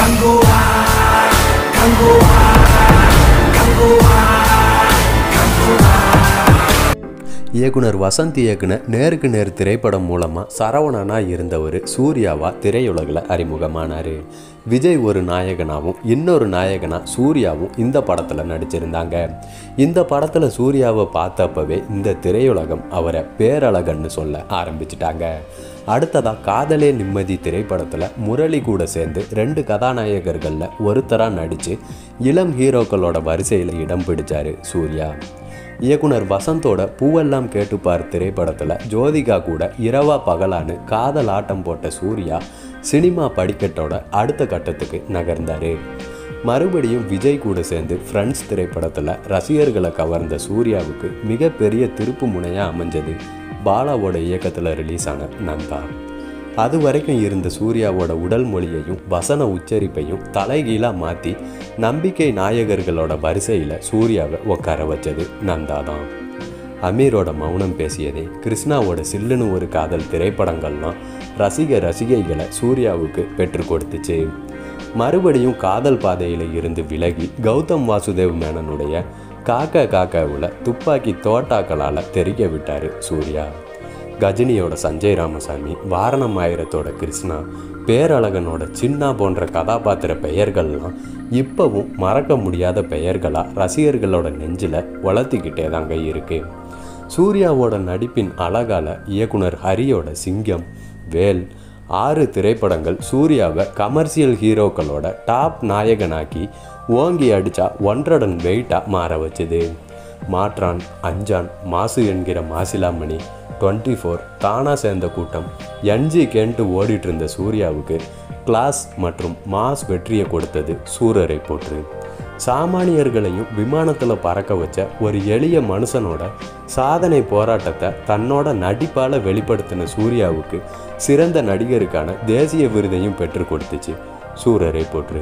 கங்குவா கங்குவா கங்குவா கங்குவா இயக்குனர் வசந்த் இயக்குன நேருக்கு நேர் திரைப்படம் மூலமாக சரவணனாக இருந்தவர் சூர்யாவா திரையுலகில் அறிமுகமானார் விஜய் ஒரு நாயகனாகவும் இன்னொரு நாயகனா சூர்யாவும் இந்த படத்தில் நடிச்சிருந்தாங்க இந்த படத்தில் சூர்யாவை பார்த்தப்பவே இந்த திரையுலகம் அவரை பேரழகன்னு சொல்ல ஆரம்பிச்சிட்டாங்க அடுத்ததாக காதலே நிம்மதி திரைப்படத்தில் முரளி கூட சேர்ந்து ரெண்டு கதாநாயகர்களில் ஒருத்தராக நடித்து இளம் ஹீரோக்களோட வரிசையில் இடம் பிடிச்சாரு சூர்யா இயக்குனர் வசந்தோட பூவெல்லாம் கேட்டுப்பார் திரைப்படத்தில் ஜோதிகா கூட இரவா பகலான்னு காதல் ஆட்டம் போட்ட சூர்யா சினிமா படிக்கட்டோட அடுத்த கட்டத்துக்கு நகர்ந்தார் மறுபடியும் விஜய் கூட சேர்ந்து ஃப்ரெண்ட்ஸ் திரைப்படத்தில் ரசிகர்களை கவர்ந்த சூர்யாவுக்கு மிகப்பெரிய திருப்பு முனையாக அமைஞ்சது பாலாவோட இயக்கத்தில் ரிலீஸ் ஆன நந்தா அது வரைக்கும் இருந்த சூர்யாவோட உடல் மொழியையும் வசன உச்சரிப்பையும் தலைகீழாக மாற்றி நம்பிக்கை நாயகர்களோட வரிசையில் சூர்யாவை உட்கார வச்சது நந்தா தான் அமீரோட மௌனம் பேசியதே கிருஷ்ணாவோட சில்லுன்னு ஒரு காதல் திரைப்படங்கள்லாம் ரசிக ரசிகைகளை சூர்யாவுக்கு பெற்றுக் கொடுத்துச்சு மறுபடியும் காதல் பாதையில் இருந்து விலகி கௌதம் வாசுதேவ் மேனனுடைய காக்கா காக்காவில் துப்பாக்கி தோட்டாக்களால் தெரிய விட்டார் சூர்யா கஜினியோட சஞ்சய் ராமசாமி வாரணம் ஆயிரத்தோட கிருஷ்ணா பேரழகனோட சின்னா போன்ற கதாபாத்திர பெயர்கள்லாம் இப்போவும் மறக்க முடியாத பெயர்களாக ரசிகர்களோட நெஞ்சில் வளர்த்திக்கிட்டே தாங்க இருக்கு சூர்யாவோட நடிப்பின் அழகால இயக்குனர் ஹரியோட சிங்கம் வேல் ஆறு திரைப்படங்கள் சூர்யாவை கமர்ஷியல் ஹீரோக்களோட டாப் நாயகனாக்கி ஓங்கி அடித்தா ஒன்றடன் வெயிட்டாக மாற வச்சுது மாற்றான் அஞ்சான் மாசு என்கிற மாசிலாமணி டுவெண்ட்டி ஃபோர் தானா சேர்ந்த கூட்டம் என்ஜி கேன்ட்டு ஓடிட்டு இருந்த சூர்யாவுக்கு கிளாஸ் மற்றும் மாஸ் வெற்றியை கொடுத்தது சூரரை போற்று சாமானியர்களையும் விமானத்தில் பறக்க வச்ச ஒரு எளிய மனுஷனோட சாதனை போராட்டத்தை தன்னோட நடிப்பால் வெளிப்படுத்தின சூர்யாவுக்கு சிறந்த நடிகருக்கான தேசிய விருதையும் பெற்றுக் கொடுத்துச்சு சூரரை போற்று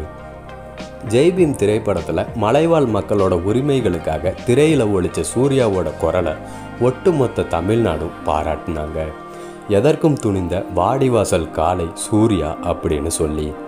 ஜெய்பீம் திரைப்படத்தில் மலைவாழ் மக்களோட உரிமைகளுக்காக திரையில் ஒழிச்ச சூர்யாவோட குரலை ஒட்டுமொத்த தமிழ்நாடும் பாராட்டினாங்க எதற்கும் துணிந்த வாடிவாசல் காலை சூர்யா அப்படின்னு சொல்லி